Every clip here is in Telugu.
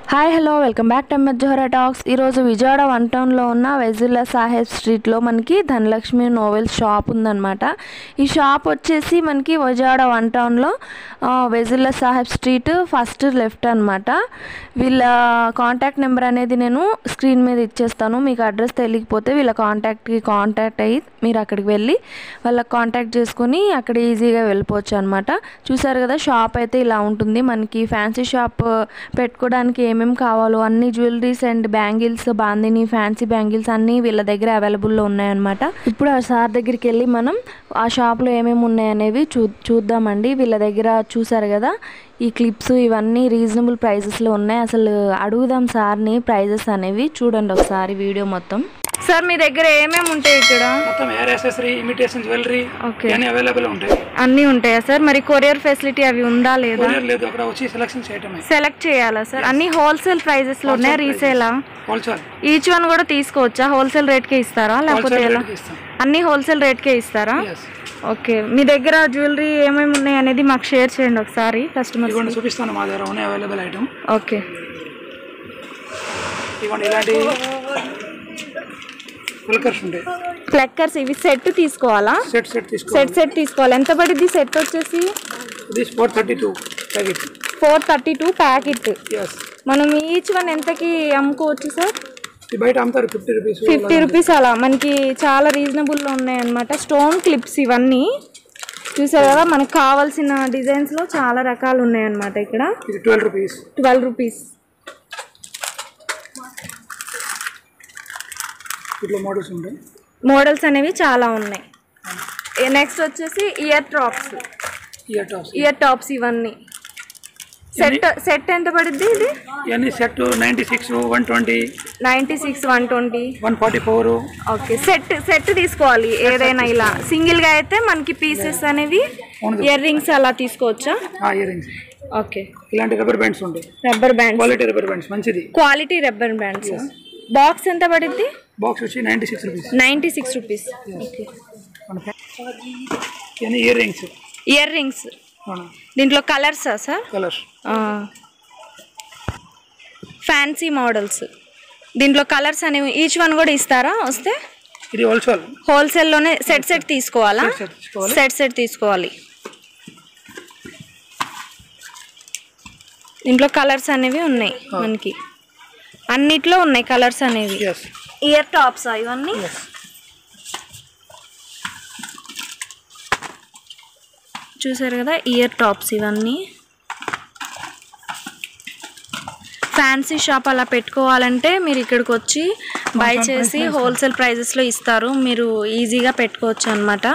Hi hello welcome back to MS Zohra talks ఈరోజు విజయవాడ వన్ టౌన్లో ఉన్న వెజిల్లా సాహెబ్ స్ట్రీట్లో మనకి ధనలక్ష్మి నోవెల్స్ షాప్ ఉందన్నమాట ఈ షాప్ వచ్చేసి మనకి విజయవాడ వన్ టౌన్లో ఆ, వెజిల్లా సాహెబ్ స్ట్రీట్ ఫస్ట్ లెఫ్ట్ అనమాట వీళ్ళ కాంటాక్ట్ నెంబర్ అనేది నేను స్క్రీన్ మీద ఇచ్చేస్తాను మీకు అడ్రస్ తెలియకపోతే వీళ్ళ కాంటాక్ట్కి కాంటాక్ట్ అయ్యి మీరు అక్కడికి వెళ్ళి వాళ్ళకి కాంటాక్ట్ చేసుకొని అక్కడ ఈజీగా వెళ్ళిపోవచ్చు అనమాట చూసారు కదా షాప్ అయితే ఇలా ఉంటుంది మనకి ఫ్యాన్సీ షాప్ పెట్టుకోవడానికి ఏమేమి కావాలో అన్ని jewelleries and bangles bandhani fancy bangles అన్నీ వీళ్ళ దగ్గర అవైలబుల్లో ఉన్నాయన్నమాట ఇప్పుడు ఆ సార్ దగ్గరికి వెళ్ళి మనం ఆ షాప్లో ఏమేమి ఉన్నాయనేవి చూ చూద్దామండి వీళ్ళ దగ్గర చూసారు కదా ఈ క్లిప్స్ ఇవన్నీ రీజనబుల్ ప్రైజెస్లో ఉన్నాయి అసలు అడుగుదాం సార్ని ప్రైజెస్ అనేవి చూడండి ఒకసారి వీడియో మొత్తం సార్ మీ దగ్గర ఏమేమి ఉంటాయి ఇక్కడ మొత్తం hair accessory imitation jewellery okay ఇవన్నీ అవైలబుల్ ఉంటాయి అన్నీ ఉంటాయా సార్ మరి కొరియర్ ఫెసిలిటీ అవి ఉందా లేదా కొరియర్ లేదు అక్కడ వచ్చి సెలక్షన్ చేయటమే సెలెక్ట్ చేయాలా సార్ అన్ని హోల్సేల్ ప్రైజెస్ లో ఉన్నాయి రీసేలా హోల్సేల్ ఈచ్ వన్ కూడా తీసుకోవచ్చా హోల్సేల్ రేట్ కే ఇస్తారా లేకపోతే హోల్సేల్ ఎలా రేట్కి ఇస్తాం అన్ని హోల్సేల్ రేట్ కే ఇస్తారా ఎస్ ఓకే మీ దగ్గర జ్యువెలరీ ఏమేమి ఉన్నాయి అనేది మాకు షేర్ చేయండి ఒకసారి కస్టమర్స్ ఇదిగోండి చూపిస్తాను మా దగ్గర ఉన్నాయి అవైలబుల్ ఐటమ్ ఓకే ఇదిగోండి ఇలాంటి కుల్కర్స్ ఉంటాయి క్లెక్కర్స్ ఇవి సెట్ తీసుకోవాలా సెట్ సెట్ తీసుకో సెట్ సెట్ తీసుకోవాలి ఎంత పడిద్ది సెట్ వచ్చేసి ఇది four thirty two packet four thirty two packet yes మనం ఈచ్ వన్ ఎంతకి అమ్ముకోవచ్చు సార్ ఇది బయట అమ్ముతారు ఫిఫ్టీ రూపీస్ ఫిఫ్టీ రూపీస్ అలా మనకి చాలా రీజనబుల్లో ఉన్నాయన్నమాట స్టోన్ క్లిప్స్ ఇవన్నీ చూసారు కదా మనకు కావాల్సిన డిజైన్స్లో చాలా రకాలు ఉన్నాయన్నమాట ఇక్కడ ఇది ట్వెల్వ్ రూపీస్ ట్వెల్వ్ రూపీస్ ఇట్లా మోడల్స్ ఉంటాయి మోడల్స్ అనేవి చాలా ఉన్నాయి నెక్స్ట్ వచ్చేసి ear tops ear tops ear tops ఇవన్నీ సెట్ సెట్ ఎంత పడుద్ది ఇది ఇవన్నీ set ninety six one twenty ninety six one twenty one forty four okay set set తీసుకోవాలి ఏదైనా ఇలా సింగిల్గా అయితే మనకి పీసెస్ అనేవి ఇయర్ రింగ్స్ అలా తీసుకోవచ్చా ఇయర్ రింగ్స్ ఓకే ఇలాంటి రబ్బర్ బ్యాండ్స్ ఉంటాయి rubber bands quality rubber bands మంచిది క్వాలిటీ రబ్బర్ బ్యాండ్స్ బాక్స్ ఎంత పడింది బాక్స్ వచ్చి ninety six rupees ninety six rupees okay ఇవన్నీ ఇయర్ రింగ్స్ ఇయర్ రింగ్స్ దీంట్లో కలర్సా సార్ కలర్స్ ఫ్యాన్సీ మోడల్స్ దీంట్లో కలర్స్ అనేవి ఈచ్ వన్ కూడా ఇస్తారా వస్తే ఇది హోల్సేల్ హోల్సేల్లోనే సెట్ సెట్ తీసుకోవాలా Set set తీసుకోవాలి. సెట్ సెట్ తీసుకోవాలి దీంట్లో కలర్స్ అనేవి ఉన్నాయి మనకి అన్నిట్లో ఉన్నాయి కలర్స్ అనేవి ఎస్ ఇయర్ టాప్స్ ఇవన్నీ ఎస్ చూసారు కదా ఇయర్ టాప్స్ ఇవన్నీ ఫ్యాన్సీ షాప్ అలా పెట్టుకోవాలంటే మీరు ఇక్కడికి వచ్చి బై చేసి హోల్సేల్ ప్రైజెస్లో ఇస్తారు మీరు ఈజీగా పెట్టుకోవచ్చు అనమాట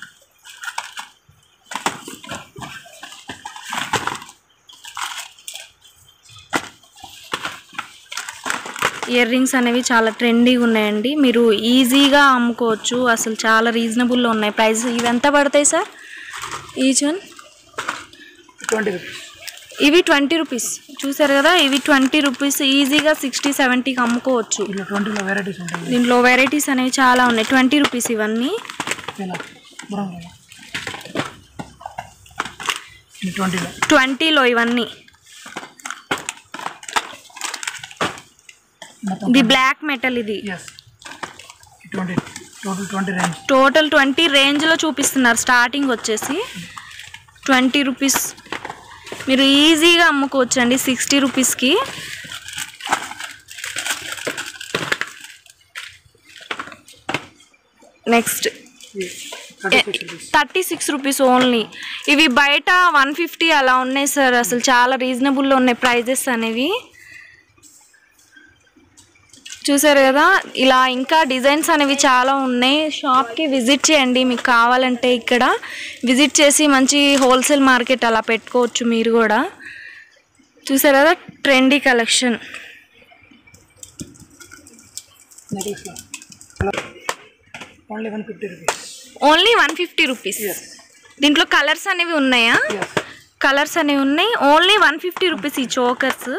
ఇయర్ రింగ్స్ అనేవి చాలా ట్రెండీగా ఉన్నాయండి మీరు ఈజీగా అమ్ముకోవచ్చు అసలు చాలా రీజనబుల్లో ఉన్నాయి ప్రైజెస్ ఇవి ఎంత పడతాయి sir each one twenty rupees ఇవి ట్వంటీ రూపీస్ చూసారు కదా ఇవి ట్వంటీ రూపీస్ ఈజీగా సిక్స్టీ సెవెంటీకి అమ్ముకోవచ్చు ఇట్లా ట్వంటీలో వెరైటీస్ ఉంటాయి దీంట్లో వెరైటీస్ అనేవి చాలా ఉన్నాయి ట్వంటీ రూపీస్ ఇవన్నీ ఇలా బ్రౌన్ కలర్ ఇది ట్వంటీలో ట్వంటీలో ఇవన్నీ మొత్తం ఇది బ్లాక్ మెటల్ ఇది yes twenty total twenty range total twenty రేంజ్లో చూపిస్తున్నారు స్టార్టింగ్ వచ్చేసి ట్వంటీ రూపీస్ మీరు ఈజీగా అమ్ముకోవచ్చు అండి సిక్స్టీ రూపీస్కి next thirty six rupees thirty six rupees only ఇవి బయట వన్ ఫిఫ్టీ అలా ఉన్నాయి సార్ అసలు చాలా రీజనబుల్లో ఉన్నాయి ప్రైజెస్ అనేవి చూసారు కదా ఇలా ఇంకా డిజైన్స్ అనేవి చాలా ఉన్నాయి షాప్కి విజిట్ చేయండి మీకు కావాలంటే ఇక్కడ విజిట్ చేసి మంచి హోల్సేల్ మార్కెట్ అలా పెట్టుకోవచ్చు మీరు కూడా చూసారు కదా trendy collection only one fifty rupees only one fifty rupees దీంట్లో కలర్స్ అనేవి ఉన్నాయా ఎస్ కలర్స్ అనేవి ఉన్నాయి ఓన్లీ వన్ ఫిఫ్టీ రూపీస్ ఈ చోకర్స్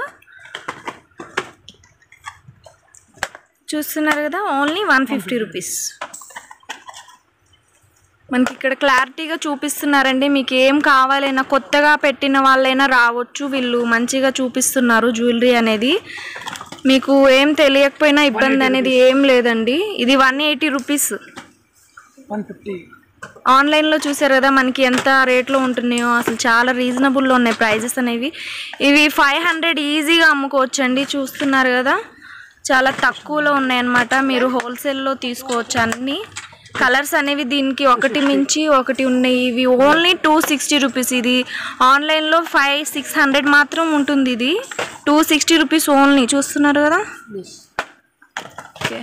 చూస్తున్నారు కదా ఓన్లీ వన్ ఫిఫ్టీ రూపీస్ మనకి ఇక్కడ క్లారిటీగా చూపిస్తున్నారండి మీకు ఏం కావాలైనా కొత్తగా పెట్టిన వాళ్ళైనా రావచ్చు వీళ్ళు మంచిగా చూపిస్తున్నారు జ్యువెలరీ అనేది మీకు ఏం తెలియకపోయినా ఇబ్బంది అనేది ఏం లేదండి ఇది one eighty rupees one fifty ఆన్లైన్లో చూసారు కదా మనకి ఎంత రేట్లో ఉంటున్నాయో అసలు చాలా రీజనబుల్లో ఉన్నాయి ప్రైజెస్ అనేవి ఇవి ఫైవ్ హండ్రెడ్ ఈజీగా అమ్ముకోవచ్చు అండి చూస్తున్నారు కదా చాలా తక్కువలో ఉన్నాయన్నమాట మీరు హోల్సేల్లో తీసుకోవచ్చు అన్ని కలర్స్ అనేవి దీనికి ఒకటి మించి ఒకటి ఉన్నాయి ఇవి ఓన్లీ టూ సిక్స్టీ రూపీస్ ఇది ఆన్లైన్లో ఫైవ్ సిక్స్ హండ్రెడ్ మాత్రం ఉంటుంది ఇది టూ సిక్స్టీ రూపీస్ ఓన్లీ చూస్తున్నారు కదా ఓకే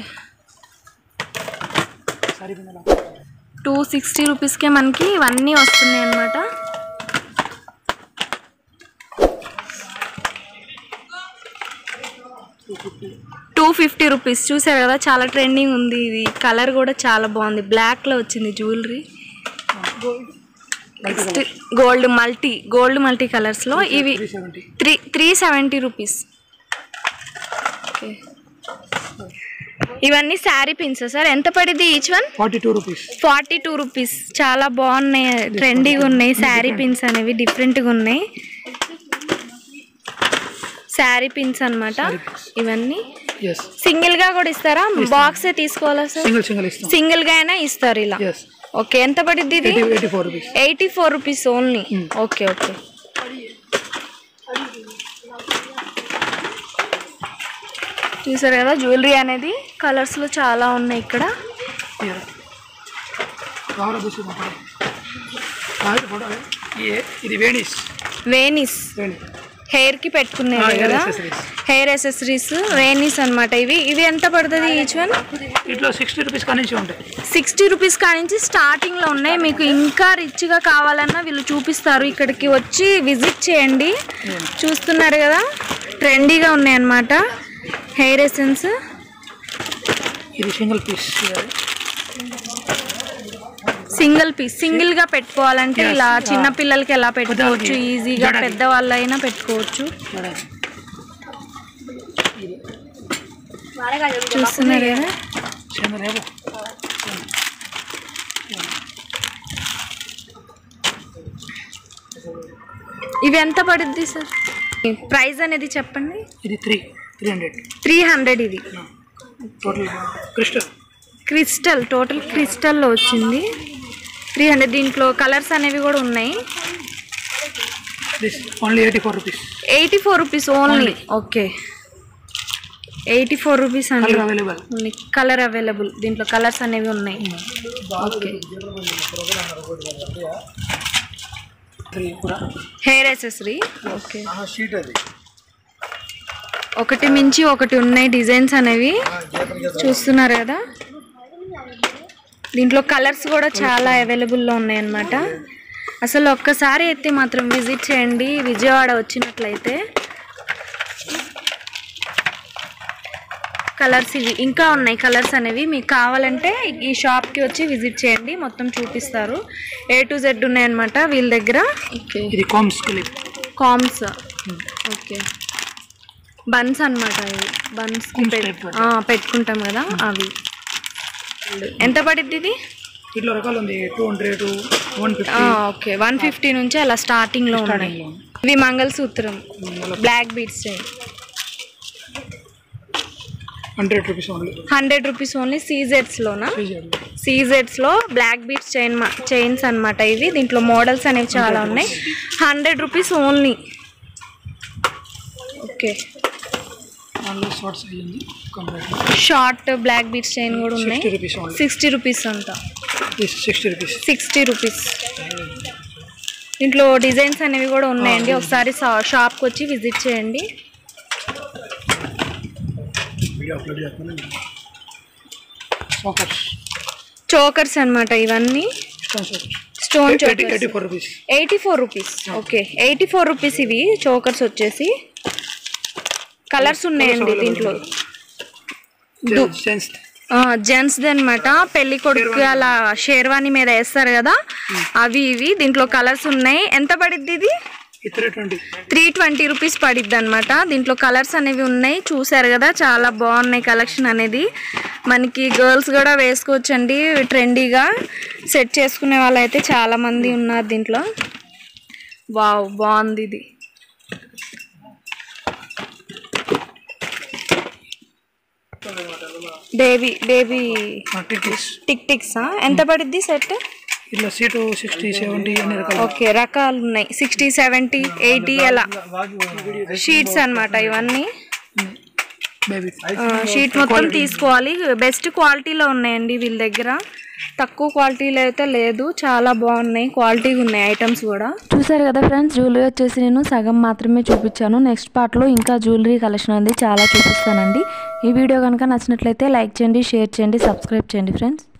సారీ పిన్నలా టూ సిక్స్టీ రూపీస్కే మనకి ఇవన్నీ వస్తున్నాయి అన్నమాట టూ ఫిఫ్టీ రూపీస్ చూసారు కదా చాలా ట్రెండింగ్ ఉంది ఇది కలర్ కూడా చాలా బాగుంది బ్లాక్లో వచ్చింది jewellery next gold multi gold multi కలర్స్లో ఇవి three seventy three three seventy rupees okay ఇవన్నీ శారీ పిన్స్ సార్ ఎంత పడింది each one forty two rupees forty two rupees చాలా బాగున్నాయి ట్రెండీగా ఉన్నాయి శారీ పిన్స్ అనేవి డిఫరెంట్గా ఉన్నాయి శారీ పిన్స్ అన్నమాట ఇవన్నీ ఎస్ సింగిల్ గా కూడా ఇస్తారా బాక్స్ తీసుకోవాలా సార్ సింగిల్ సింగిల్ ఇస్తాం సింగిల్ గా అయినా ఇస్తారు ఇలా ఎస్ ఓకే ఎంత పడుద్ది ఇది eighty eighty four rupees eighty four rupees only okay okay చూసారు కదా జ్యువెలరీ అనేది కలర్స్ లో చాలా ఉన్నాయి ఇక్కడ కావాలి చూసి ఫోటో ఏ ఇది వేణీస్ వేనిస్ వేణి హెయిర్ కి పెట్టుకునేవి Ah, hair కదా accessories. హెయిర్ అసెసరీస్ వేనిస్ అన్నమాట ఇవి ఇవి ఎంత పడుతుంది ఈచ్ వన్ ఇట్లా సిక్స్టీ రూపీస్ కానించి ఉంటాయి సిక్స్టీ రూపీస్ కానించి స్టార్టింగ్ లో ఉన్నాయి మీకు ఇంకా రిచ్ గా కావాలన్నా వీళ్ళు చూపిస్తారు ఇక్కడికి వచ్చి విజిట్ చేయండి చూస్తున్నారు కదా ట్రెండీగా ఉన్నాయి అన్నమాట హెయిర్ ఎసెన్స్ ఇది single piece single piece single గా పెట్టుకోవాలంటే Yes. ఇలా Ah. చిన్న పిల్లలకి ఎలా పెట్టుకోవచ్చు పెద్దవాళ్ళకి, ఈజీగా జడకి. పెద్ద వాళ్ళైనా పెట్టుకోవచ్చు చూస్తున్నారు కదా సింగిల్ ఏమో ఇవి ఎంత పడుద్ది సార్ ప్రైస్ అనేది చెప్పండి ఇది three three hundred three hundred ఇది టోటల్ క్రిస్టల్ క్రిస్టల్ టోటల్ క్రిస్టల్లో వచ్చింది త్రీ హండ్రెడ్ దీంట్లో కలర్స్ అనేవి కూడా ఉన్నాయి this only eighty four rupees eighty four rupees only okay eighty four rupees అండి colour available only colour available దీంట్లో కలర్స్ అనేవి ఉన్నాయి ఓకే త్రీ కూడా హెయిర్ యాక్సెసరీ ఓకే షీట్ అది ఒకటి మించి ఒకటి ఉన్నాయి డిజైన్స్ అనేవి చూస్తున్నారు కదా దీంట్లో కలర్స్ కూడా చాలా అవైలబుల్లో ఉన్నాయి అన్నమాట అసలు ఒక్కసారి అయితే మాత్రం విజిట్ చేయండి విజయవాడ వచ్చినట్లయితే కలర్స్ ఇవి ఇంకా ఉన్నాయి కలర్స్ అనేవి మీకు కావాలంటే ఈ షాప్కి వచ్చి విజిట్ చేయండి మొత్తం చూపిస్తారు ఏ టు జెడ్ ఉన్నాయన్నమాట వీళ్ళ దగ్గర ఓకే ఇది combs clip combs okay buns అనమాట ఇవి బన్స్ Combs type కదా. పెట్టుకుంటాం కదా అవి ఎంత పడిద్ది ఇది ఇట్లా రకాలు ఉంది two hundred one ah, fifty okay one fifty నుంచి అలా స్టార్టింగ్ లో ఉన్నాయి స్టార్టింగ్లో ఇవి mangalsutra black beads hundred rupees only hundred rupees only సీజెడ్స్ లోనా సీజెడ్స్ లో బ్లాక్ బీడ్స్ చైన్ చైన్స్ అన్నమాట ఇవి దీంట్లో మోడల్స్ అనేవి చాలా ఉన్నాయి hundred rupees only okay only shorts అయ్యింది complete short black beads chain కూడా ఉన్నాయి sixty rupees only sixty rupees అంట సిక్స్టీ రూపీస్ సిక్స్టీ రూపీస్ దీంట్లో డిజైన్స్ అనేవి కూడా ఉన్నాయండి ఒకసారి షా- షాప్కి వచ్చి విజిట్ చేయండి వీడియో అప్లోడ్ చేస్తున్నాను సోకర్స్ చోకర్స్ అన్నమాట ఇవన్నీ stone chokers stone eighty chokers eighty four rupees eighty four rupees okay eighty four rupees ఇవి చోకర్స్ వచ్చేసి కలర్స్ ఉన్నాయండి దీంట్లో జెంట్స్ జెంట్స్ అనమాట పెళ్లి కొడుకు అలా షేర్వాణి మీద వేస్తారు కదా అవి ఇవి దీంట్లో కలర్స్ ఉన్నాయి ఎంత పడిద్ది ఇది ఈ three twenty three twenty rupees పడిద్ది అనమాట దీంట్లో కలర్స్ అనేవి ఉన్నాయి చూసారు కదా చాలా బాగున్నాయి కలెక్షన్ అనేది మనకి గర్ల్స్ కూడా వేసుకోవచ్చండి ట్రెండీగా సెట్ చేసుకునే వాళ్ళు అయితే చాలా మంది ఉన్నారు దీంట్లో వావ్ బాగుంది ఇది బేబీ బేబీ టికెట్స్ టిక్ టిక్సా ఎంత పడిద్ది సెట్ ఇట్లా సీటు సిక్స్టీ సెవెంటీ అన్ని రకాలు ఓకే రకాలు ఉన్నాయి సిక్స్టీ సెవెంటీ ఎయిటీ అలా షీట్స్ అన్నమాట ఇవన్నీ బేబీ షీట్ మొత్తం తీసుకోవాలి బెస్ట్ క్వాలిటీలో ఉన్నాయండి వీళ్ళ దగ్గర తక్కువ క్వాలిటీలో అయితే లేదు చాలా బాగున్నాయి క్వాలిటీగా ఉన్నాయి ఐటమ్స్ కూడా చూసారు కదా ఫ్రెండ్స్ జ్యువెలరీ వచ్చేసి నేను సగం మాత్రమే చూపించాను నెక్స్ట్ పార్ట్లో ఇంకా జ్యువెలరీ కలెక్షన్ ఉంది చాలా చూపిస్తానండి ఈ వీడియో కనుక నచ్చినట్లయితే లైక్ చేయండి షేర్ చేయండి సబ్స్క్రైబ్ చేయండి ఫ్రెండ్స్